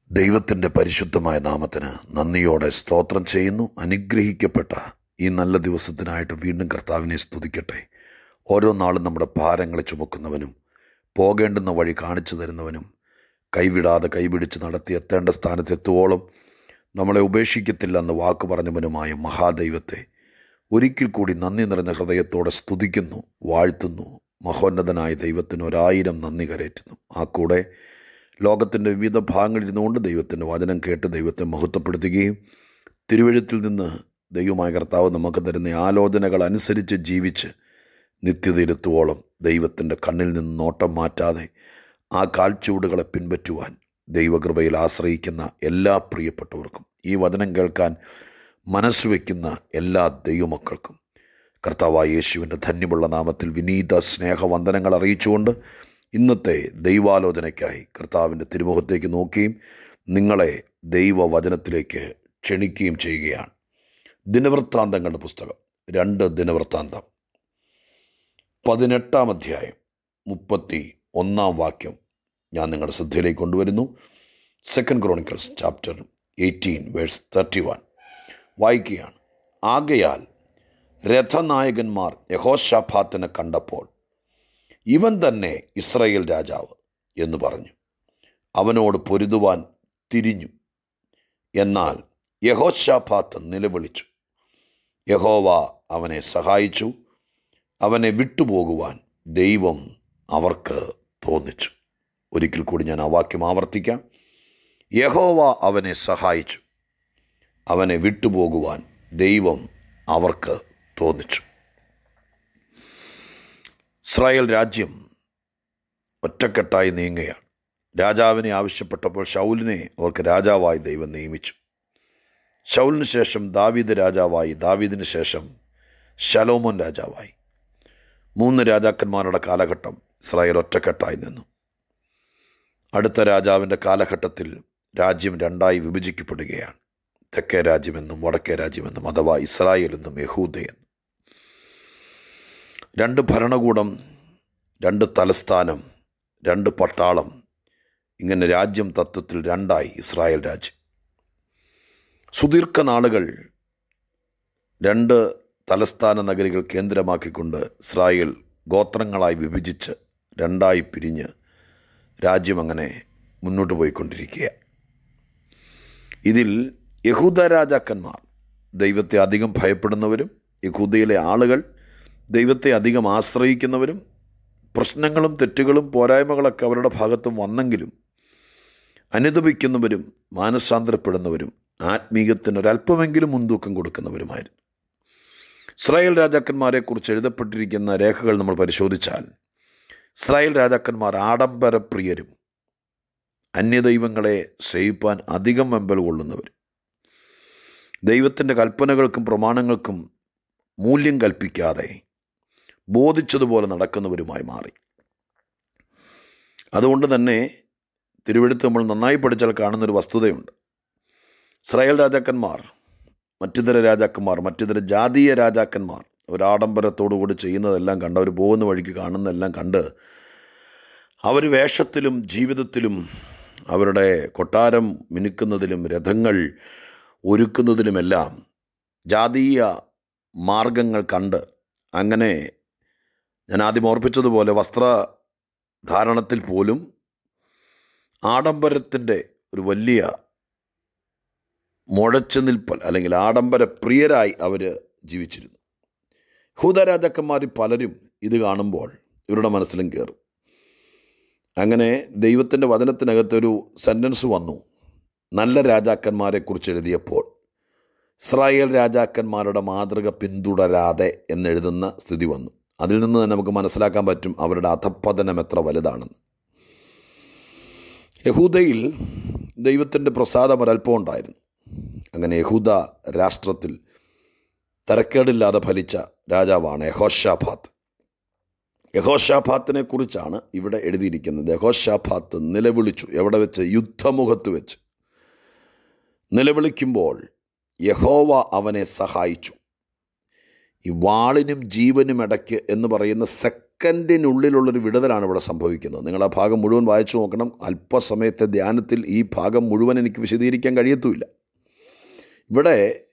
ദൈവത്തിൻ്റെ പരിശുദ്ധമായ നാമത്തിന് നന്ദിയോടെ സ്തോത്രം ചെയ്യുന്നു അനുഗ്രഹിക്കപ്പെട്ട ഈ നല്ല ദിവസത്തിനായിട്ട് വീണ്ടും കർത്താവിനെ സ്തുതിക്കട്ടെ ഓരോ നാളും നമ്മുടെ ഭാരങ്ങളെ ചുമക്കുന്നവനും പോകേണ്ടുന്ന വഴി കാണിച്ചു തരുന്നവനും കൈവിടാതെ കൈപിടിച്ച് നടത്തി എത്തേണ്ട സ്ഥാനത്തെത്തുവോളം നമ്മളെ ഉപേക്ഷിക്കത്തില്ലെന്ന് വാക്ക് പറഞ്ഞവനുമായ മഹാദൈവത്തെ ഒരിക്കൽ കൂടി നന്ദി നിറഞ്ഞ ഹൃദയത്തോടെ സ്തുതിക്കുന്നു വാഴ്ത്തുന്നു മഹോന്നതനായ ദൈവത്തിന് ഒരായിരം നന്ദി കരയറ്റുന്നു ആ കൂടെ ലോകത്തിൻ്റെ വിവിധ ഭാഗങ്ങളിൽ ഇരുന്നുകൊണ്ട് ദൈവത്തിൻ്റെ വചനം കേട്ട് ദൈവത്തെ മഹത്വപ്പെടുത്തുകയും തിരുവഴുത്തിൽ നിന്ന് ദൈവമായ കർത്താവ് നമുക്ക് തരുന്ന ആലോചനകൾ അനുസരിച്ച് ജീവിച്ച് നിത്യതയിലെത്തുവോളം ദൈവത്തിൻ്റെ കണ്ണിൽ നിന്ന് നോട്ടം മാറ്റാതെ ആ കാൽച്ചുവടുകളെ പിൻപറ്റുവാൻ ദൈവകൃപയിൽ ആശ്രയിക്കുന്ന എല്ലാ പ്രിയപ്പെട്ടവർക്കും ഈ വചനം കേൾക്കാൻ മനസ്സുവെക്കുന്ന എല്ലാ ദൈവമക്കൾക്കും കർത്താവായ യേശുവിൻ്റെ ധന്യമുള്ള നാമത്തിൽ വിനീത സ്നേഹവന്ദനങ്ങൾ അറിയിച്ചുകൊണ്ട് ഇന്നത്തെ ദൈവാലോചനയ്ക്കായി കർത്താവിൻ്റെ തിരുമുഖത്തേക്ക് നോക്കുകയും നിങ്ങളെ ദൈവവചനത്തിലേക്ക് ക്ഷണിക്കുകയും ചെയ്യുകയാണ് ദിനവൃത്താന്തങ്ങളുടെ പുസ്തകം രണ്ട് ദിനവൃത്താന്തം പതിനെട്ടാം അധ്യായം മുപ്പത്തി ഒന്നാം വാക്യം ഞാൻ നിങ്ങളുടെ ശ്രദ്ധയിലേക്ക് കൊണ്ടുവരുന്നു Second Chronicles chapter eighteen verse thirty one വായിക്കുകയാണ് ആകയാൽ രഥനായകന്മാർ യഹോഷാഫാത്തിനെ കണ്ടപ്പോൾ ഇവൻ തന്നെ ഇസ്രയേൽ രാജാവ് എന്ന് പറഞ്ഞു അവനോട് പൊരുതുവാൻ തിരിഞ്ഞു എന്നാൽ യഹോഷാഫാത്ത് നിലവിളിച്ചു യഹോവ അവനെ സഹായിച്ചു അവനെ വിട്ടുപോകുവാൻ ദൈവം അവർക്ക് തോന്നിച്ചു ഒരിക്കൽ കൂടി ഞാൻ ആ വാക്യം ആവർത്തിക്കാം യഹോവ അവനെ സഹായിച്ചു അവനെ വിട്ടുപോകുവാൻ ദൈവം അവർക്ക് തോന്നിച്ചു ഇസ്രായേൽ രാജ്യം ഒറ്റക്കെട്ടായി നീങ്ങുകയാണ് രാജാവിനെ ആവശ്യപ്പെട്ടപ്പോൾ ഷൗലിനെ അവർക്ക് രാജാവായി ദൈവം നിയമിച്ചു ഷൗലിന് ശേഷം ദാവീദ് രാജാവായി ദാവീദിന് ശേഷം ശലോമോൻ രാജാവായി മൂന്ന് രാജാക്കന്മാരുടെ കാലഘട്ടം ഇസ്രായേൽ ഒറ്റക്കെട്ടായി നിന്നു അടുത്ത രാജാവിൻ്റെ കാലഘട്ടത്തിൽ രാജ്യം രണ്ടായി വിഭജിക്കപ്പെടുകയാണ് തെക്കേ രാജ്യമെന്നും വടക്കേ രാജ്യമെന്നും അഥവാ ഇസ്രായേൽ എന്നും യഹൂദയെന്നും രണ്ട് ഭരണകൂടം രണ്ട് തലസ്ഥാനം രണ്ട് പട്ടാളം ഇങ്ങനെ രാജ്യം തത്വത്തിൽ രണ്ടായി ഇസ്രായേൽ രാജ്യം സുദീർഘ നാളുകൾ രണ്ട് തലസ്ഥാന നഗരികൾ കേന്ദ്രമാക്കിക്കൊണ്ട് ഇസ്രായേൽ ഗോത്രങ്ങളായി വിഭജിച്ച് രണ്ടായി പിരിഞ്ഞ് രാജ്യം അങ്ങനെ മുന്നോട്ട് പോയിക്കൊണ്ടിരിക്കുക ഇതിൽ യഹൂദ രാജാക്കന്മാർ ദൈവത്തെ അധികം ഭയപ്പെടുന്നവരും യഹൂദയിലെ ആളുകൾ ദൈവത്തെ അധികം ആശ്രയിക്കുന്നവരും പ്രശ്നങ്ങളും തെറ്റുകളും പോരായ്മകളൊക്കെ അവരുടെ ഭാഗത്തും വന്നെങ്കിലും അനുദപിക്കുന്നവരും മാനസാന്തരപ്പെടുന്നവരും ആത്മീയത്തിനൊരല്പമെങ്കിലും മുൻതൂക്കം കൊടുക്കുന്നവരുമായിരുന്നു ഇസ്രായേൽ രാജാക്കന്മാരെക്കുറിച്ച് എഴുതപ്പെട്ടിരിക്കുന്ന രേഖകൾ നമ്മൾ പരിശോധിച്ചാൽ ഇസ്രായേൽ രാജാക്കന്മാർ ആഡംബരപ്രിയരും അന്യദൈവങ്ങളെ സേവിപ്പാൻ അധികം വെമ്പൽ കൊള്ളുന്നവർ ദൈവത്തിൻ്റെ കൽപ്പനകൾക്കും പ്രമാണങ്ങൾക്കും മൂല്യം കൽപ്പിക്കാതെ ബോധിച്ചതുപോലെ നടക്കുന്നവരുമായി മാറി അതുകൊണ്ട് തന്നെ തിരുവെടുത്ത് നമ്മൾ നന്നായി പഠിച്ചാൽ കാണുന്നൊരു വസ്തുതയുണ്ട് ഇസ്രായേൽ രാജാക്കന്മാർ മറ്റിതര രാജാക്കന്മാർ മറ്റിതര ജാതീയ രാജാക്കന്മാർ അവർ ആഡംബരത്തോടുകൂടി ചെയ്യുന്നതെല്ലാം കണ്ട് അവർ പോകുന്ന വഴിക്ക് കാണുന്നതെല്ലാം കണ്ട് അവർ വേഷത്തിലും ജീവിതത്തിലും അവരുടെ കൊട്ടാരം മിനുക്കുന്നതിലും രഥങ്ങൾ ഒരുക്കുന്നതിലുമെല്ലാം ജാതീയ മാർഗങ്ങൾ കണ്ട് അങ്ങനെ ഞാൻ ആദ്യം ഓർപ്പിച്ചതുപോലെ വസ്ത്രധാരണത്തിൽ പോലും ആഡംബരത്തിൻ്റെ ഒരു വലിയ മുഴച്ചു നിൽപ്പൽ അല്ലെങ്കിൽ ആഡംബര പ്രിയരായി അവർ ജീവിച്ചിരുന്നു ഹൂതരാജാക്കന്മാരിൽ പലരും ഇത് കാണുമ്പോൾ ഇവരുടെ മനസ്സിലും കയറും അങ്ങനെ ദൈവത്തിൻ്റെ വചനത്തിനകത്തൊരു സെൻറ്റൻസ് വന്നു നല്ല രാജാക്കന്മാരെക്കുറിച്ച് എഴുതിയപ്പോൾ ഇസ്രായേൽ രാജാക്കന്മാരുടെ മാതൃക പിന്തുടരാതെ എന്നെഴുതുന്ന സ്ഥിതി വന്നു അതിൽ നിന്ന് തന്നെ നമുക്ക് മനസ്സിലാക്കാൻ പറ്റും അവരുടെ അധപ്പതനം എത്ര വലുതാണെന്ന് യഹൂദയിൽ ദൈവത്തിൻ്റെ പ്രസാദം ഒരല്പം ഉണ്ടായിരുന്നു അങ്ങനെ യഹൂദ രാഷ്ട്രത്തിൽ തരക്കേടില്ലാതെ ഫലിച്ച രാജാവാണ് യഹോഷാഫാത്ത് യഹോഷാഫാത്തിനെ കുറിച്ചാണ് ഇവിടെ എഴുതിയിരിക്കുന്നത് യഹോഷാഫാത്ത് നിലവിളിച്ചു എവിടെ വെച്ച് യുദ്ധമുഖത്ത് വെച്ച് നിലവിളിക്കുമ്പോൾ യഹോവ അവനെ സഹായിച്ചു ഈ വാളിനും ജീവനും ഇടയ്ക്ക് എന്ന് പറയുന്ന സെക്കൻഡിനുള്ളിലുള്ളൊരു വിടുതലാണ് ഇവിടെ സംഭവിക്കുന്നത് നിങ്ങൾ ആ ഭാഗം മുഴുവൻ വായിച്ചു നോക്കണം അല്പസമയത്തെ ധ്യാനത്തിൽ ഈ ഭാഗം മുഴുവൻ എനിക്ക് വിശദീകരിക്കാൻ കഴിയത്തുമില്ല ഇവിടെ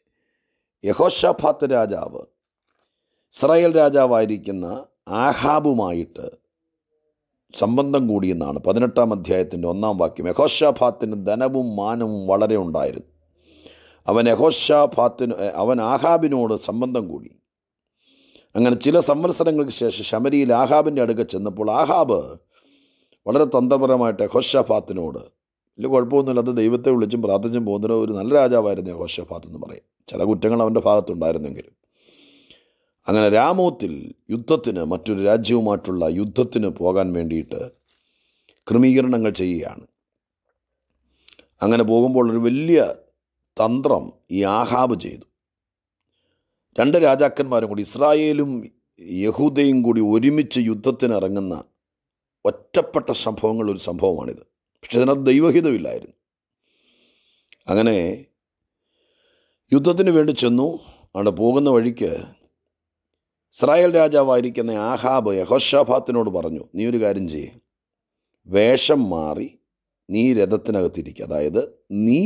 യഹോഷാഫാത്ത് രാജാവ് ഇസ്രായേൽ രാജാവായിരിക്കുന്ന ആഹാബുമായിട്ട് സംബന്ധം കൂടിയെന്നാണ് പതിനെട്ടാം അധ്യായത്തിൻ്റെ ഒന്നാം വാക്യം യഹോഷാഫാത്തിന് ധനവും മാനവും വളരെ ഉണ്ടായിരുന്നു അവൻ യഹോഷാഫാത്തിന് അവൻ ആഹാബിനോട് സംബന്ധം കൂടി അങ്ങനെ ചില സംവത്സരങ്ങൾക്ക് ശേഷം ശമരിയിൽ ആഹാബിൻ്റെ അടുക്ക ചെന്നപ്പോൾ ആഹാബ് വളരെ തന്ത്രപരമായിട്ട് യഹോഷാഫാത്തിനോട് വലിയ കുഴപ്പമൊന്നുമില്ല അത് ദൈവത്തെ വിളിച്ചും പ്രാർത്ഥിച്ചും പോകുന്ന ഒരു നല്ല രാജാവായിരുന്നു യഹോഷാഫാത്ത് എന്ന് പറയും ചില കുറ്റങ്ങൾ അവൻ്റെ ഭാഗത്തുണ്ടായിരുന്നെങ്കിലും അങ്ങനെ രാമോത്തിൽ യുദ്ധത്തിന് മറ്റൊരു രാജ്യവുമായിട്ടുള്ള യുദ്ധത്തിന് പോകാൻ വേണ്ടിയിട്ട് ക്രമീകരണങ്ങൾ ചെയ്യുകയാണ് അങ്ങനെ പോകുമ്പോൾ ഒരു വലിയ തന്ത്രം ഈ ആഹാബ് ചെയ്തു രണ്ട് രാജാക്കന്മാരും കൂടി ഇസ്രായേലും യഹൂദയും കൂടി ഒരുമിച്ച് യുദ്ധത്തിന് ഇറങ്ങുന്ന ഒറ്റപ്പെട്ട സംഭവങ്ങൾ ഒരു സംഭവമാണിത് പക്ഷെ അതിനകത്ത് ദൈവഹിതമില്ലായിരുന്നു അങ്ങനെ യുദ്ധത്തിന് വേണ്ടി ചെന്നു അവിടെ പോകുന്ന വഴിക്ക് ഇസ്രായേൽ രാജാവായിരിക്കുന്ന ആഹാബ് യഹോഷാഫാത്തിനോട് പറഞ്ഞു നീ ഒരു കാര്യം ചെയ്യേ വേഷം മാറി നീ രഥത്തിനകത്തിരിക്കുക അതായത് നീ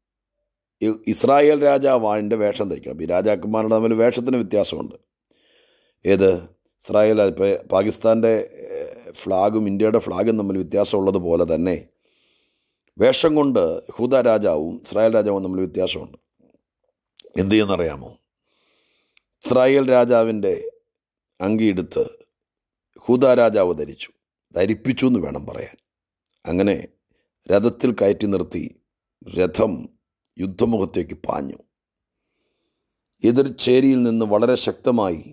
ഇസ്രായേൽ രാജാവാൻ്റെ വേഷം ധരിക്കണം ഈ രാജാക്കന്മാരുടെ തമ്മിൽ വേഷത്തിന് വ്യത്യാസമുണ്ട് ഏത് ഇസ്രായേൽ ഇപ്പോൾ പാകിസ്ഥാൻ്റെ ഫ്ലാഗും ഇന്ത്യയുടെ ഫ്ലാഗും തമ്മിൽ വ്യത്യാസമുള്ളതുപോലെ തന്നെ വേഷം കൊണ്ട് ഹൂദ രാജാവും ഇസ്രായേൽ രാജാവും തമ്മിൽ വ്യത്യാസമുണ്ട് എന്ത് ചെയ്യുന്നറിയാമോ ഇസ്രായേൽ രാജാവിൻ്റെ അങ്കിയെടുത്ത് ഹൂദ രാജാവ് ധരിച്ചു ധരിപ്പിച്ചു എന്ന് വേണം പറയാൻ അങ്ങനെ രഥത്തിൽ കയറ്റി നിർത്തി രഥം യുദ്ധമുഖത്തേക്ക് പാഞ്ഞു എതിർ ചേരിയിൽ നിന്ന് വളരെ ശക്തമായി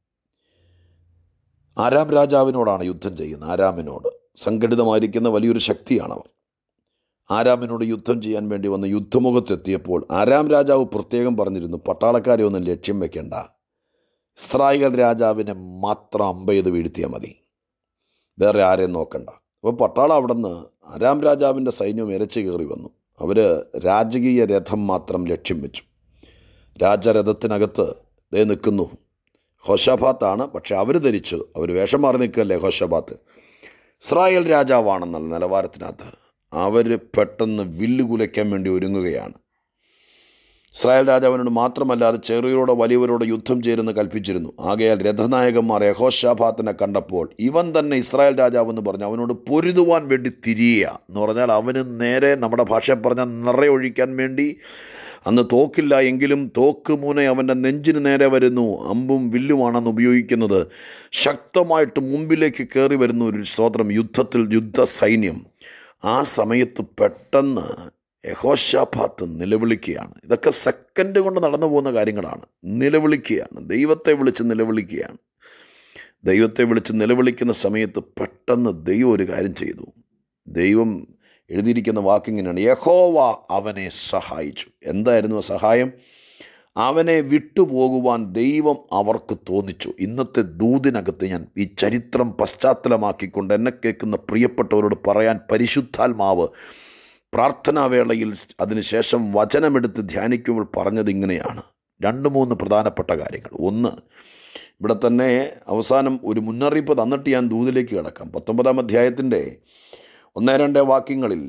ആരാം രാജാവിനോടാണ് യുദ്ധം ചെയ്യുന്നത് ആരാമിനോട് സംഘടിതമായിരിക്കുന്ന വലിയൊരു ശക്തിയാണവർ ആരാമിനോട് യുദ്ധം ചെയ്യാൻ വേണ്ടി വന്ന് യുദ്ധമുഖത്തെത്തിയപ്പോൾ ആരാം രാജാവ് പ്രത്യേകം പറഞ്ഞിരുന്നു പട്ടാളക്കാരെ ഒന്നും ലക്ഷ്യം വെക്കേണ്ട ഇസ്രായേൽ രാജാവിനെ മാത്രം അമ്പ ചെയ്ത് വീഴ്ത്തിയാൽ മതി വേറെ ആരെയും നോക്കണ്ട അപ്പോൾ പട്ടാളം അവിടെ നിന്ന് ആരാം രാജാവിൻ്റെ സൈന്യം ഇരച്ചു കയറി വന്നു അവർ രാജകീയ രഥം മാത്രം ലക്ഷ്യം വെച്ചു രാജരഥത്തിനകത്ത് ദേ നിൽക്കുന്നു ഹോഷാബാത്താണ് പക്ഷെ അവർ ധരിച്ചു അവർ വേഷം മാറി നിൽക്കല്ലേ ഹോഷാബാത്ത് ഇസ്രായേൽ രാജാവാണെന്നുള്ള നിലവാരത്തിനകത്ത് അവർ പെട്ടെന്ന് വില്ല് കുലയ്ക്കാൻ വേണ്ടി ഒരുങ്ങുകയാണ് ഇസ്രായേൽ രാജാവിനോട് മാത്രമല്ലാതെ ചെറിയരോടോ വലിയവരോട് യുദ്ധം ചേരുന്ന് കൽപ്പിച്ചിരുന്നു ആകയാൽ രഥനായകന്മാർ യഹോഷാഫാത്തിനെ കണ്ടപ്പോൾ ഇവൻ തന്നെ ഇസ്രായേൽ രാജാവെന്ന് പറഞ്ഞ് അവനോട് പൊരുതുവാൻ വേണ്ടി തിരിയുക എന്ന് പറഞ്ഞാൽ അവന് നേരെ നമ്മുടെ ഭാഷ പറഞ്ഞ നിറയൊഴിക്കാൻ വേണ്ടി അന്ന് തോക്കില്ല എങ്കിലും തോക്ക് മൂനെ അവൻ്റെ നെഞ്ചിന് നേരെ വരുന്നു അമ്പും വില്ലുമാണെന്ന് ഉപയോഗിക്കുന്നത് ശക്തമായിട്ട് മുമ്പിലേക്ക് കയറി വരുന്ന ഒരു സ്തോത്രം യുദ്ധത്തിൽ യുദ്ധ സൈന്യം ആ സമയത്ത് പെട്ടെന്ന് യഹോഷാഫാത്ത് നിലവിളിക്കുകയാണ് ഇതൊക്കെ സെക്കൻഡ് കൊണ്ട് നടന്നു പോകുന്ന കാര്യങ്ങളാണ് നിലവിളിക്കുകയാണ് ദൈവത്തെ വിളിച്ച് നിലവിളിക്കുകയാണ് ദൈവത്തെ വിളിച്ച് നിലവിളിക്കുന്ന സമയത്ത് പെട്ടെന്ന് ദൈവം ഒരു കാര്യം ചെയ്തു ദൈവം എഴുതിയിരിക്കുന്ന വാക്കിങ്ങനെയാണ് യഹോവ അവനെ സഹായിച്ചു എന്തായിരുന്നു സഹായം അവനെ വിട്ടുപോകുവാൻ ദൈവം അവർക്ക് തോന്നിച്ചു ഇന്നത്തെ ദൂതിനകത്ത് ഞാൻ ഈ ചരിത്രം പശ്ചാത്തലമാക്കിക്കൊണ്ട് എന്നെ കേൾക്കുന്ന പ്രിയപ്പെട്ടവരോട് പറയാൻ പരിശുദ്ധാത്മാവ് പ്രാർത്ഥനാവേളയിൽ അതിനുശേഷം വചനമെടുത്ത് ധ്യാനിക്കുമ്പോൾ പറഞ്ഞത് ഇങ്ങനെയാണ് രണ്ട് മൂന്ന് പ്രധാനപ്പെട്ട കാര്യങ്ങൾ ഒന്ന് ഇവിടെ തന്നെ അവസാനം ഒരു മുന്നറിയിപ്പ് തന്നിട്ട് ഞാൻ ദൂതിലേക്ക് കിടക്കാം പത്തൊമ്പതാം അധ്യായത്തിൻ്റെ ഒന്നേ രണ്ടേ വാക്യങ്ങളിൽ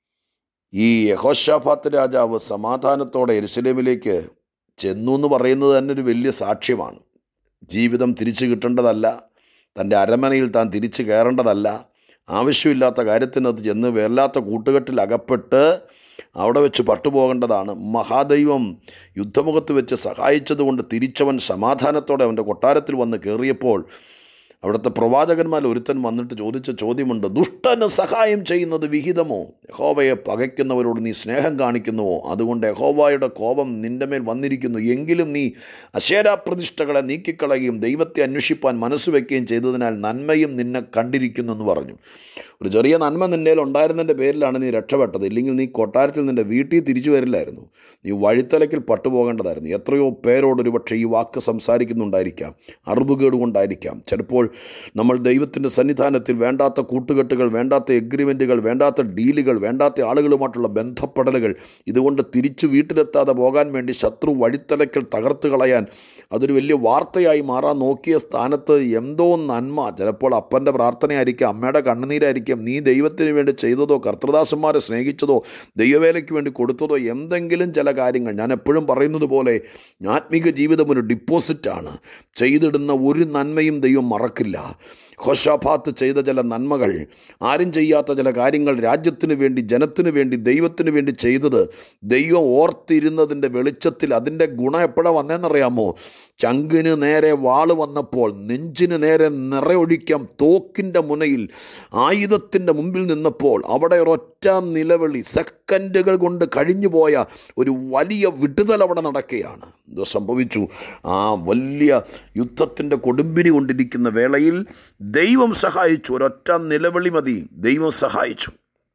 ഈ യഹോഷാഫാത്ത് രാജാവ് സമാധാനത്തോടെ എരുസലേമിലേക്ക് ചെന്നു എന്ന് പറയുന്നത് തന്നെ ഒരു വലിയ സാക്ഷ്യമാണ് ജീവിതം തിരിച്ചു കിട്ടേണ്ടതല്ല തൻ്റെ അരമനയിൽ താൻ തിരിച്ചു കയറേണ്ടതല്ല ആവശ്യമില്ലാത്ത കാര്യത്തിനകത്ത് ചെന്ന് വല്ലാത്ത കൂട്ടുകെട്ടിൽ അകപ്പെട്ട് അവിടെ വെച്ച് പട്ടുപോകേണ്ടതാണ് മഹാദൈവം യുദ്ധമുഖത്ത് വെച്ച് സഹായിച്ചതുകൊണ്ട് തിരിച്ചവൻ സമാധാനത്തോടെ അവൻ്റെ കൊട്ടാരത്തിൽ വന്ന് കയറിയപ്പോൾ അവിടുത്തെ പ്രവാചകന്മാർ ഒരുത്തൻ വന്നിട്ട് ചോദിച്ച ചോദ്യമുണ്ട് ദുഷ്ടന് സഹായം ചെയ്യുന്നത് വിഹിതമോ യഹോവയെ പകയ്ക്കുന്നവരോട് നീ സ്നേഹം കാണിക്കുന്നുവോ അതുകൊണ്ട് യഹോവയുടെ കോപം നിന്റെ മേൽ വന്നിരിക്കുന്നു എങ്കിലും നീ അശേരാപ്രതിഷ്ഠകളെ നീക്കിക്കളയുകയും ദൈവത്തെ അന്വേഷിപ്പാൻ മനസ്സ് വയ്ക്കുകയും ചെയ്തതിനാൽ നന്മയും നിന്നെ കണ്ടിരിക്കുന്നു എന്ന് പറഞ്ഞു ഒരു ചെറിയ നന്മ നിൻ്റെ ഉണ്ടായിരുന്നതിൻ്റെ പേരിലാണ് നീ രക്ഷപ്പെട്ടത് ഇല്ലെങ്കിൽ നീ കൊട്ടാരത്തിൽ നിൻ്റെ വീട്ടിൽ തിരിച്ചു വരില്ലായിരുന്നു നീ വഴിത്തലക്കിൽ പട്ടുപോകേണ്ടതായിരുന്നു എത്രയോ പേരോട് ഒരു പക്ഷേ ഈ വാക്ക് സംസാരിക്കുന്നുണ്ടായിരിക്കാം അറിവുകേട് കൊണ്ടായിരിക്കാം ചിലപ്പോൾ നമ്മൾ ദൈവത്തിൻ്റെ സന്നിധാനത്തിൽ വേണ്ടാത്ത കൂട്ടുകെട്ടുകൾ വേണ്ടാത്ത എഗ്രിമെൻറ്റുകൾ വേണ്ടാത്ത ഡീലുകൾ വേണ്ടാത്ത ആളുകളുമായിട്ടുള്ള ബന്ധപ്പെടലുകൾ ഇതുകൊണ്ട് തിരിച്ചു വീട്ടിലെത്താതെ പോകാൻ വേണ്ടി ശത്രു വഴിത്തലക്കൽ തകർത്ത് കളയാൻ അതൊരു വലിയ വാർത്തയായി മാറാൻ നോക്കിയ സ്ഥാനത്ത് എന്തോ നന്മ ചിലപ്പോൾ അപ്പൻ്റെ പ്രാർത്ഥനയായിരിക്കാം അമ്മയുടെ കണ്ണുനീരായിരിക്കാം നീ ദൈവത്തിന് വേണ്ടി ചെയ്തതോ കർത്തൃദാസന്മാരെ സ്നേഹിച്ചതോ ദൈവവേലയ്ക്ക് വേണ്ടി കൊടുത്തതോ എന്തെങ്കിലും ചില കാര്യങ്ങൾ ഞാൻ എപ്പോഴും പറയുന്നത് പോലെ ആത്മീക ജീവിതം ഒരു ഡിപ്പോസിറ്റാണ് ചെയ്തിടുന്ന ഒരു നന്മയും ദൈവം മറക്കില്ല ഹോഷാഭാത്ത് ചെയ്ത ചില നന്മകൾ ആരും ചെയ്യാത്ത ചില കാര്യങ്ങൾ രാജ്യത്തിന് വേണ്ടി ജനത്തിന് വേണ്ടി ദൈവത്തിന് വേണ്ടി ചെയ്തത് ദൈവം ഓർത്തിരുന്നതിൻ്റെ വെളിച്ചത്തിൽ അതിൻ്റെ ഗുണം എപ്പോഴാണ് വന്നതെന്നറിയാമോ ചങ്കിന് നേരെ വാള് വന്നപ്പോൾ നെഞ്ചിന് നേരെ നിറയൊഴിക്കാം തോക്കിൻ്റെ മുനയിൽ ആയുധത്തിൻ്റെ മുമ്പിൽ നിന്നപ്പോൾ അവിടെ ഒരൊറ്റ നിലവിളി സെക്കൻഡുകൾ കൊണ്ട് കഴിഞ്ഞു പോയ ഒരു വലിയ വിടുതൽ അവിടെ നടക്കുകയാണ് ഇത് സംഭവിച്ചു ആ വലിയ യുദ്ധത്തിൻ്റെ കൊടുമ്പിരി കൊണ്ടിരിക്കുന്ന വേളയിൽ ദൈവം സഹായിച്ചു ഒരൊറ്റ നിലവിളി മതി ദൈവം സഹായിച്ചു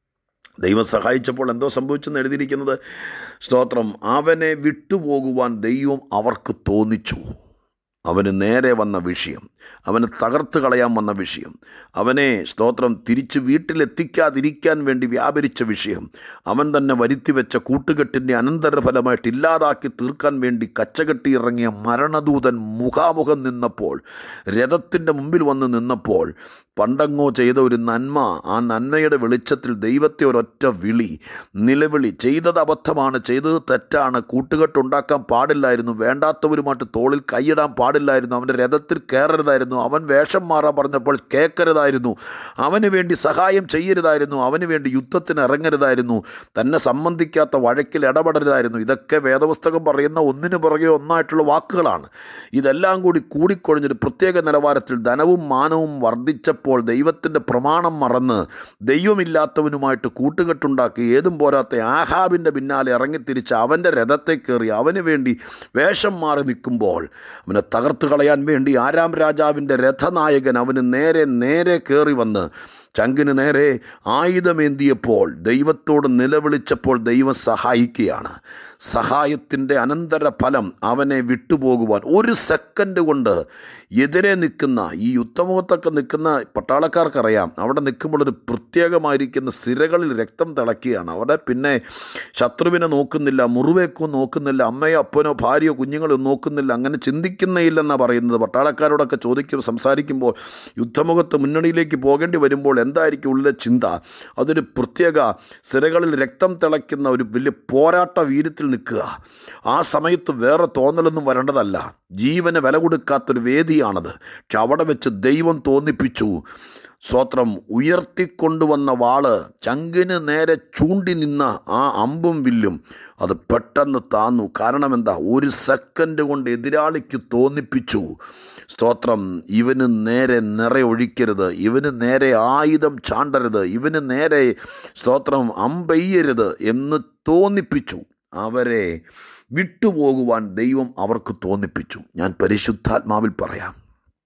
ദൈവം സഹായിച്ചപ്പോൾ എന്തോ സംഭവിച്ചെന്ന് എഴുതിയിരിക്കുന്നത് സ്തോത്രം അവനെ വിട്ടുപോകുവാൻ ദൈവം അവർക്ക് തോന്നിച്ചു അവന് നേരെ വന്ന വിഷയം അവന് തകർത്ത് കളയാൻ വന്ന വിഷയം അവനെ സ്തോത്രം തിരിച്ച് വീട്ടിലെത്തിക്കാതിരിക്കാൻ വേണ്ടി വ്യാപരിച്ച വിഷയം അവൻ തന്നെ വരുത്തിവെച്ച കൂട്ടുകെട്ടിൻ്റെ അനന്തരഫലമായിട്ട് ഇല്ലാതാക്കി തീർക്കാൻ വേണ്ടി കച്ചകെട്ടി ഇറങ്ങിയ മരണദൂതൻ മുഖാമുഖം നിന്നപ്പോൾ രഥത്തിൻ്റെ മുമ്പിൽ വന്ന് നിന്നപ്പോൾ പണ്ടങ്ങോ ചെയ്ത ഒരു നന്മ ആ നന്മയുടെ വെളിച്ചത്തിൽ ദൈവത്തെ ഒരൊറ്റ വിളി നിലവിളി ചെയ്തത് അബദ്ധമാണ് ചെയ്തത് തെറ്റാണ് കൂട്ടുകെട്ടുണ്ടാക്കാൻ പാടില്ലായിരുന്നു വേണ്ടാത്തവരുമായിട്ട് തോളിൽ കൈയിടാൻ പാടില്ലായിരുന്നു അവൻ്റെ രഥത്തിൽ കയറരുതായിരുന്നു അവൻ വേഷം മാറാൻ പറഞ്ഞപ്പോൾ കേൾക്കരുതായിരുന്നു അവന് വേണ്ടി സഹായം ചെയ്യരുതായിരുന്നു അവന് വേണ്ടി യുദ്ധത്തിന് ഇറങ്ങരുതായിരുന്നു തന്നെ സംബന്ധിക്കാത്ത വഴക്കിൽ ഇടപെടരുതായിരുന്നു ഇതൊക്കെ വേദപുസ്തകം പറയുന്ന ഒന്നിനു പുറകെ ഒന്നായിട്ടുള്ള വാക്കുകളാണ് ഇതെല്ലാം കൂടി കൂടിക്കൊഴിഞ്ഞൊരു പ്രത്യേക നിലവാരത്തിൽ ധനവും മാനവും വർദ്ധിച്ചപ്പോൾ ദൈവത്തിൻ്റെ പ്രമാണം മറന്ന് ദൈവമില്ലാത്തവനുമായിട്ട് കൂട്ടുകെട്ടുണ്ടാക്കി ഏതും പോരാത്ത ആഹാബിൻ്റെ പിന്നാലെ ഇറങ്ങിത്തിരിച്ച് അവൻ്റെ രഥത്തെ കയറി അവന് വേണ്ടി വേഷം മാറി നിൽക്കുമ്പോൾ അവനെ തകർത്ത് കളയാൻ വേണ്ടി ആരാം രാജാവിൻ്റെ രഥനായകൻ അവന് നേരെ നേരെ കയറി വന്ന് ചങ്കിന് നേരെ ആയുധമേന്തിയപ്പോൾ ദൈവത്തോട് നിലവിളിച്ചപ്പോൾ ദൈവം സഹായിക്കുകയാണ് സഹായത്തിൻ്റെ അനന്തര ഫലം അവനെ വിട്ടുപോകുവാൻ ഒരു സെക്കൻഡ് കൊണ്ട് എതിരെ നിൽക്കുന്ന ഈ യുദ്ധമുഖത്തൊക്കെ നിൽക്കുന്ന പട്ടാളക്കാർക്കറിയാം അവിടെ നിൽക്കുമ്പോൾ ഒരു പ്രത്യേകമായിരിക്കുന്ന സിരകളിൽ രക്തം തിളക്കുകയാണ് അവിടെ പിന്നെ ശത്രുവിനെ നോക്കുന്നില്ല മുറിവേക്കോ നോക്കുന്നില്ല അമ്മയോ അപ്പനോ ഭാര്യയോ കുഞ്ഞുങ്ങളോ നോക്കുന്നില്ല അങ്ങനെ ചിന്തിക്കുന്നേയില്ലെന്നാണ് പറയുന്നത് പട്ടാളക്കാരോടൊക്കെ ചോദിക്കും സംസാരിക്കുമ്പോൾ യുദ്ധമുഖത്ത് മുന്നണിയിലേക്ക് പോകേണ്ടി വരുമ്പോൾ എന്തായിരിക്കും ഉള്ളിലെ ചിന്ത അതൊരു പ്രത്യേക സിരകളിൽ രക്തം തിളയ്ക്കുന്ന ഒരു വലിയ പോരാട്ട വീര്യത്തിൽ നിൽക്കുക ആ സമയത്ത് വേറെ തോന്നലൊന്നും വരേണ്ടതല്ല ജീവന് വില കൊടുക്കാത്തൊരു വേദിയാണത് പക്ഷെ അവിടെ വെച്ച് ദൈവം തോന്നിപ്പിച്ചു സ്വത്രം ഉയർത്തിക്കൊണ്ടുവന്ന വാള് ചങ്കിന് നേരെ ചൂണ്ടി നിന്ന ആ അമ്പും വില്ലും അത് പെട്ടെന്ന് താന്നു കാരണം എന്താ ഒരു സെക്കൻഡ് കൊണ്ട് എതിരാളിക്ക് തോന്നിപ്പിച്ചു സ്തോത്രം ഇവന് നേരെ നിറയൊഴിക്കരുത് ഇവന് നേരെ ആയുധം ചാണ്ടരുത് ഇവന് നേരെ സ്തോത്രം അമ്പെയ്യരുത് എന്ന് തോന്നിപ്പിച്ചു അവരെ വിട്ടുപോകുവാൻ ദൈവം അവർക്ക് തോന്നിപ്പിച്ചു ഞാൻ പരിശുദ്ധാത്മാവിൽ പറയാം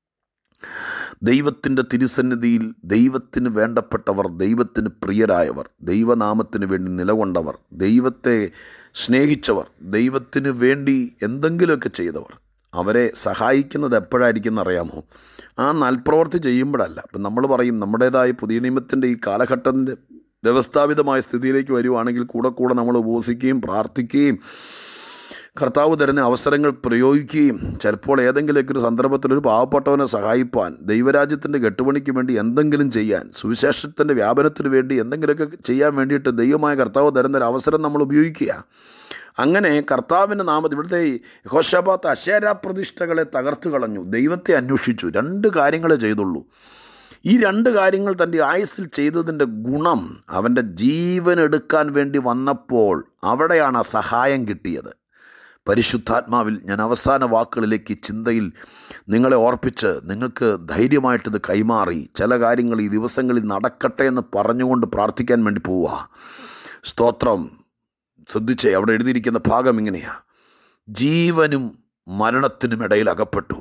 ദൈവത്തിൻ്റെ തിരുസന്നിധിയിൽ ദൈവത്തിന് വേണ്ടപ്പെട്ടവർ ദൈവത്തിന് പ്രിയരായവർ ദൈവനാമത്തിന് വേണ്ടി നിലകൊണ്ടവർ ദൈവത്തെ സ്നേഹിച്ചവർ ദൈവത്തിന് വേണ്ടി എന്തെങ്കിലുമൊക്കെ ചെയ്തവർ അവരെ സഹായിക്കുന്നത് എപ്പോഴായിരിക്കും അറിയാമോ ആ നൽപ്രവർത്തി ചെയ്യുമ്പോഴല്ല അപ്പം നമ്മൾ പറയും നമ്മുടേതായ പുതിയ നിയമത്തിൻ്റെ ഈ കാലഘട്ടത്തിൻ്റെ വ്യവസ്ഥാപിതമായ സ്ഥിതിയിലേക്ക് വരുവാണെങ്കിൽ കൂടെ കൂടെ നമ്മൾ ഉപവസിക്കുകയും പ്രാർത്ഥിക്കുകയും കർത്താവ് തരുന്ന അവസരങ്ങൾ പ്രയോഗിക്കുകയും ചിലപ്പോൾ ഏതെങ്കിലുമൊക്കെ ഒരു സന്ദർഭത്തിൽ ഒരു പാവപ്പെട്ടവനെ സഹായിപ്പാൻ ദൈവരാജ്യത്തിൻ്റെ കെട്ടുപണിക്ക് വേണ്ടി എന്തെങ്കിലും ചെയ്യാൻ സുവിശേഷത്തിൻ്റെ വ്യാപനത്തിന് വേണ്ടി എന്തെങ്കിലുമൊക്കെ ചെയ്യാൻ വേണ്ടിയിട്ട് ദൈവമായ കർത്താവ് തരുന്ന ഒരു അവസരം നമ്മൾ ഉപയോഗിക്കുക അങ്ങനെ കർത്താവിൻ്റെ നാമത്തിൽ ഇവിടുത്തെ ഹോഷബാത്ത് അശേര പ്രതിഷ്ഠകളെ തകർത്തു കളഞ്ഞു ദൈവത്തെ അന്വേഷിച്ചു രണ്ട് കാര്യങ്ങളെ ചെയ്തുള്ളൂ ഈ രണ്ട് കാര്യങ്ങൾ തൻ്റെ ആയുസ്സിൽ ചെയ്തതിൻ്റെ ഗുണം അവൻ്റെ ജീവൻ എടുക്കാൻ വേണ്ടി വന്നപ്പോൾ അവിടെയാണ് ആ സഹായം കിട്ടിയത് പരിശുദ്ധാത്മാവിൽ ഞാൻ അവസാന വാക്കുകളിലേക്ക് ചിന്തയിൽ നിങ്ങളെ ഓർപ്പിച്ച് നിങ്ങൾക്ക് ധൈര്യമായിട്ടിത് കൈമാറി ചില കാര്യങ്ങൾ ഈ ദിവസങ്ങളിൽ നടക്കട്ടെ എന്ന് പറഞ്ഞുകൊണ്ട് പ്രാർത്ഥിക്കാൻ വേണ്ടി പോവുക സ്തോത്രം ശ്രദ്ധിച്ചേ അവിടെ എഴുതിയിരിക്കുന്ന ഭാഗം ഇങ്ങനെയാണ് ജീവനും മരണത്തിനും ഇടയിൽ അകപ്പെട്ടു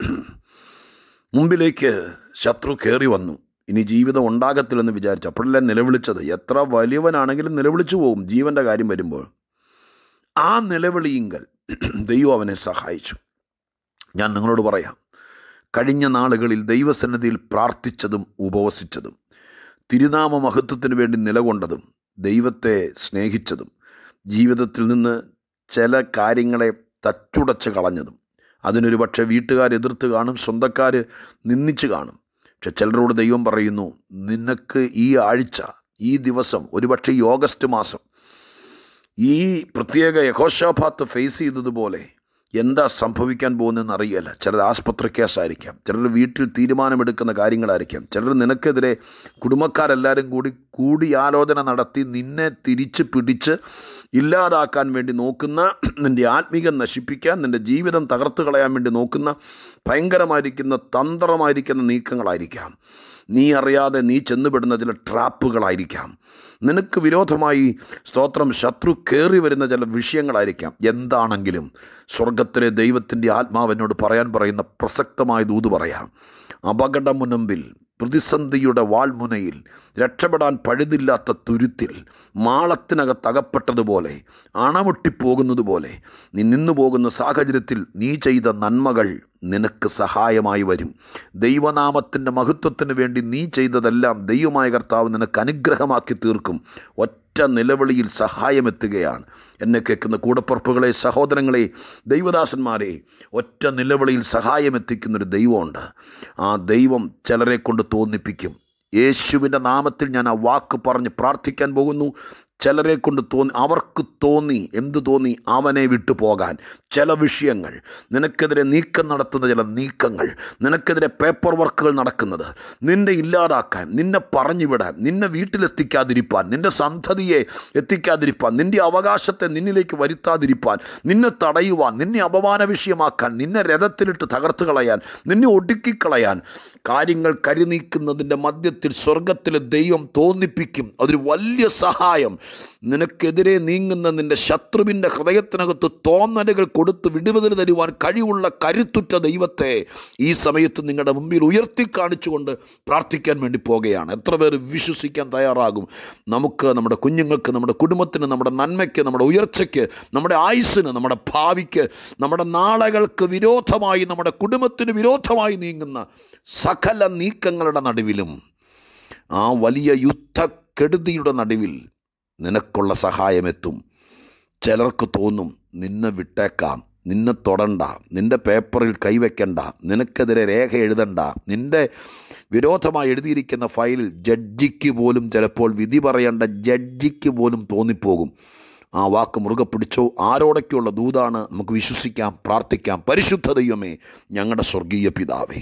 മുമ്പിലേക്ക് ശത്രു കയറി വന്നു ഇനി ജീവിതം ഉണ്ടാകത്തില്ലെന്ന് വിചാരിച്ചു അപ്പോഴല്ലേ നിലവിളിച്ചത് എത്ര വലിയവനാണെങ്കിലും നിലവിളിച്ചു പോകും ജീവൻ്റെ കാര്യം വരുമ്പോൾ ആ നിലവിളിയിങ്കൽ ദൈവം അവനെ സഹായിച്ചു ഞാൻ നിങ്ങളോട് പറയാം കഴിഞ്ഞ നാളുകളിൽ ദൈവസന്നിധിയിൽ പ്രാർത്ഥിച്ചതും ഉപവസിച്ചതും തിരുനാമ മഹത്വത്തിന് വേണ്ടി നിലകൊണ്ടതും ദൈവത്തെ സ്നേഹിച്ചതും ജീവിതത്തിൽ നിന്ന് ചില കാര്യങ്ങളെ തച്ചുടച്ച് കളഞ്ഞതും അതിനൊരു പക്ഷേ വീട്ടുകാർ എതിർത്ത് കാണും സ്വന്തക്കാർ നിന്ദിച്ച് കാണും പക്ഷെ ചിലരോട് ദൈവം പറയുന്നു നിനക്ക് ഈ ആഴ്ച ഈ ദിവസം ഒരുപക്ഷെ ഈ ഓഗസ്റ്റ് മാസം ഈ പ്രത്യേക യഹോഷാഭാത്ത് ഫേസ് ചെയ്തതുപോലെ എന്താ സംഭവിക്കാൻ പോകുന്നതെന്ന് അറിയില്ല ചിലർ ആസ്പത്രി കേസായിരിക്കാം ചിലർ വീട്ടിൽ തീരുമാനമെടുക്കുന്ന കാര്യങ്ങളായിരിക്കാം ചിലർ നിനക്കെതിരെ കുടുംബക്കാരെല്ലാവരും കൂടി കൂടിയാലോചന നടത്തി നിന്നെ തിരിച്ച് പിടിച്ച് ഇല്ലാതാക്കാൻ വേണ്ടി നോക്കുന്ന നിൻ്റെ ആത്മീകം നശിപ്പിക്കാൻ നിൻ്റെ ജീവിതം തകർത്ത് കളയാൻ വേണ്ടി നോക്കുന്ന ഭയങ്കരമായിരിക്കുന്ന തന്ത്രമായിരിക്കുന്ന നീക്കങ്ങളായിരിക്കാം നീ അറിയാതെ നീ ചെന്നുപെടുന്ന ചില ട്രാപ്പുകളായിരിക്കാം നിനക്ക് വിരോധമായി സ്തോത്രം ശത്രു കയറി വരുന്ന ചില വിഷയങ്ങളായിരിക്കാം എന്താണെങ്കിലും സ്വർഗത്തിലെ ദൈവത്തിൻ്റെ ആത്മാവിനോട് പറയാൻ പറയുന്ന പ്രസക്തമായ ദൂത് പറയാം അപകടമുനമ്പിൽ പ്രതിസന്ധിയുടെ വാൾമുനയിൽ രക്ഷപ്പെടാൻ പഴുതില്ലാത്ത തുരുത്തിൽ മാളത്തിനകത്ത് അകപ്പെട്ടതുപോലെ അണമുട്ടിപ്പോകുന്നത് പോലെ നീ നിന്നു പോകുന്ന സാഹചര്യത്തിൽ നീ ചെയ്ത നന്മകൾ നിനക്ക് സഹായമായി വരും ദൈവനാമത്തിൻ്റെ മഹത്വത്തിന് വേണ്ടി നീ ചെയ്തതെല്ലാം ദൈവമായ കർത്താവ് നിനക്ക് അനുഗ്രഹമാക്കി തീർക്കും ഒറ്റ നിലവിളിയിൽ സഹായമെത്തുകയാണ് എന്നെ കേൾക്കുന്ന കൂടപ്പുറപ്പുകളെ സഹോദരങ്ങളെ ദൈവദാസന്മാരെ ഒറ്റ നിലവിളിയിൽ സഹായമെത്തിക്കുന്നൊരു ദൈവമുണ്ട് ആ ദൈവം ചിലരെ കൊണ്ട് തോന്നിപ്പിക്കും യേശുവിൻ്റെ നാമത്തിൽ ഞാൻ ആ വാക്ക് പറഞ്ഞ് പ്രാർത്ഥിക്കാൻ പോകുന്നു ചിലരെ കൊണ്ട് തോന്നി അവർക്ക് തോന്നി എന്ത് തോന്നി അവനെ വിട്ടു പോകാൻ ചില വിഷയങ്ങൾ നിനക്കെതിരെ നീക്കം നടത്തുന്ന ചില നീക്കങ്ങൾ നിനക്കെതിരെ പേപ്പർ വർക്കുകൾ നടക്കുന്നത് നിന്നെ ഇല്ലാതാക്കാൻ നിന്നെ പറഞ്ഞു വിടാൻ നിന്നെ വീട്ടിലെത്തിക്കാതിരിപ്പാൻ നിന്റെ സന്തതിയെ എത്തിക്കാതിരിപ്പാൻ നിന്റെ അവകാശത്തെ നിന്നിലേക്ക് വരുത്താതിരിപ്പാൻ നിന്നെ തടയുവാൻ നിന്നെ അപമാന വിഷയമാക്കാൻ നിന്നെ രഥത്തിലിട്ട് തകർത്ത് കളയാൻ നിന്നെ ഒടുക്കിക്കളയാൻ കാര്യങ്ങൾ കരുനീക്കുന്നതിൻ്റെ മധ്യത്തിൽ സ്വർഗത്തിലെ ദൈവം തോന്നിപ്പിക്കും അതൊരു വലിയ സഹായം നിനക്കെതിരെ നീങ്ങുന്ന നിന്റെ ശത്രുവിൻ്റെ ഹൃദയത്തിനകത്ത് തോന്നലുകൾ കൊടുത്ത് വിടുതൽ തരുവാൻ കഴിവുള്ള കരുത്തുറ്റ ദൈവത്തെ ഈ സമയത്ത് നിങ്ങളുടെ മുമ്പിൽ ഉയർത്തി കാണിച്ചുകൊണ്ട് പ്രാർത്ഥിക്കാൻ വേണ്ടി പോകുകയാണ് എത്ര പേർ വിശ്വസിക്കാൻ തയ്യാറാകും നമുക്ക് നമ്മുടെ കുഞ്ഞുങ്ങൾക്ക് നമ്മുടെ കുടുംബത്തിന് നമ്മുടെ നന്മയ്ക്ക് നമ്മുടെ ഉയർച്ചയ്ക്ക് നമ്മുടെ ആയുസ്സിന് നമ്മുടെ ഭാവിക്ക് നമ്മുടെ നാളകൾക്ക് വിരോധമായി നമ്മുടെ കുടുംബത്തിന് വിരോധമായി നീങ്ങുന്ന സകല നീക്കങ്ങളുടെ നടുവിലും ആ വലിയ യുദ്ധക്കെടുതിയുടെ നടുവിൽ നിനക്കുള്ള സഹായമെത്തും ചിലർക്ക് തോന്നും നിന്നെ വിട്ടേക്കാം നിന്നെ തൊടണ്ട നിൻ്റെ പേപ്പറിൽ കൈവയ്ക്കണ്ട നിനക്കെതിരെ രേഖ എഴുതണ്ട നിൻ്റെ വിരോധമായി എഴുതിയിരിക്കുന്ന ഫയലിൽ ജഡ്ജിക്ക് പോലും ചിലപ്പോൾ വിധി പറയേണ്ട ജഡ്ജിക്ക് പോലും തോന്നിപ്പോകും ആ വാക്ക് മുറുകെ പിടിച്ചോ ആരോടൊക്കെയുള്ള ദൂതാണ് നമുക്ക് വിശ്വസിക്കാം പ്രാർത്ഥിക്കാം പരിശുദ്ധ ദൈവമേ ഞങ്ങളുടെ സ്വർഗീയ പിതാവേ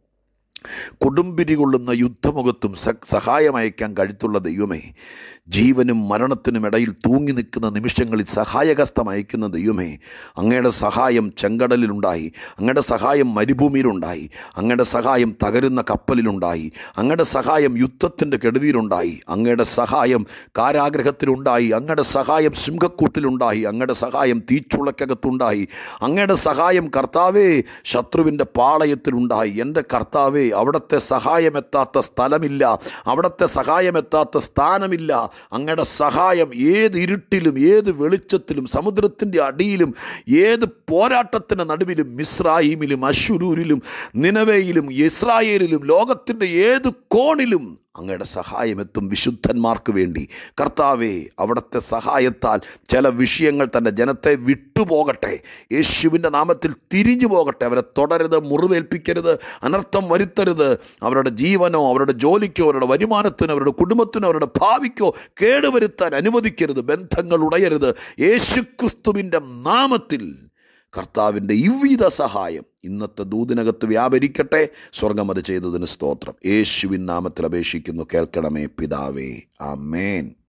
കൊടുമ്പിരി കൊള്ളുന്ന യുദ്ധമുഖത്തും സഹായം അയക്കാൻ കഴുത്തുള്ള ദൈവമേ ജീവനും മരണത്തിനും ഇടയിൽ തൂങ്ങി നിൽക്കുന്ന നിമിഷങ്ങളിൽ സഹായഹസ്തം അയക്കുന്ന ദൈവമേ അങ്ങയുടെ സഹായം ചെങ്കടലിലുണ്ടായി അങ്ങയുടെ സഹായം മരുഭൂമിയിലുണ്ടായി അങ്ങയുടെ സഹായം തകരുന്ന കപ്പലിലുണ്ടായി അങ്ങയുടെ സഹായം യുദ്ധത്തിൻ്റെ കെടുതിയിലുണ്ടായി അങ്ങയുടെ സഹായം കാരാഗ്രഹത്തിലുണ്ടായി അങ്ങയുടെ സഹായം സിംഹക്കൂട്ടിലുണ്ടായി അങ്ങയുടെ സഹായം തീച്ചുളക്കകത്തുണ്ടായി അങ്ങയുടെ സഹായം കർത്താവേ ശത്രുവിൻ്റെ പാളയത്തിലുണ്ടായി എൻ്റെ കർത്താവേ അവിടുത്തെ സഹായമെത്താത്ത സ്ഥലമില്ല അവിടുത്തെ സഹായമെത്താത്ത സ്ഥാനമില്ല അങ്ങയുടെ സഹായം ഏത് ഇരുട്ടിലും ഏത് വെളിച്ചത്തിലും സമുദ്രത്തിൻ്റെ അടിയിലും ഏത് പോരാട്ടത്തിൻ്റെ നടുവിലും മിസ്രായിമിലും അശുരൂരിലും നിനവയിലും ഇസ്രായേലിലും ലോകത്തിൻ്റെ ഏത് കോണിലും അങ്ങയുടെ സഹായമെത്തും വിശുദ്ധന്മാർക്ക് വേണ്ടി കർത്താവേ അവിടുത്തെ സഹായത്താൽ ചില വിഷയങ്ങൾ തൻ്റെ ജനത്തെ വിട്ടുപോകട്ടെ യേശുവിൻ്റെ നാമത്തിൽ തിരിഞ്ഞു പോകട്ടെ അവരെ തുടരുത് മുറിവേൽപ്പിക്കരുത് അനർത്ഥം വരുത്തരുത് അവരുടെ ജീവനോ അവരുടെ ജോലിക്കോ അവരുടെ വരുമാനത്തിനോ അവരുടെ കുടുംബത്തിനോ അവരുടെ ഭാവിക്കോ കേടുവരുത്താൻ അനുവദിക്കരുത് ബന്ധങ്ങൾ ഉടയരുത് യേശുക്രിസ്തുവിൻ്റെ നാമത്തിൽ കർത്താവിൻ്റെ ഇവിധ സഹായം ഇന്നത്തെ ദൂതിനകത്ത് വ്യാപരിക്കട്ടെ സ്വർഗം അത് ചെയ്തതിന് സ്തോത്രം യേശുവിൻ നാമത്തിൽ അപേക്ഷിക്കുന്നു കേൾക്കണമേ പിതാവേ ആമേൻ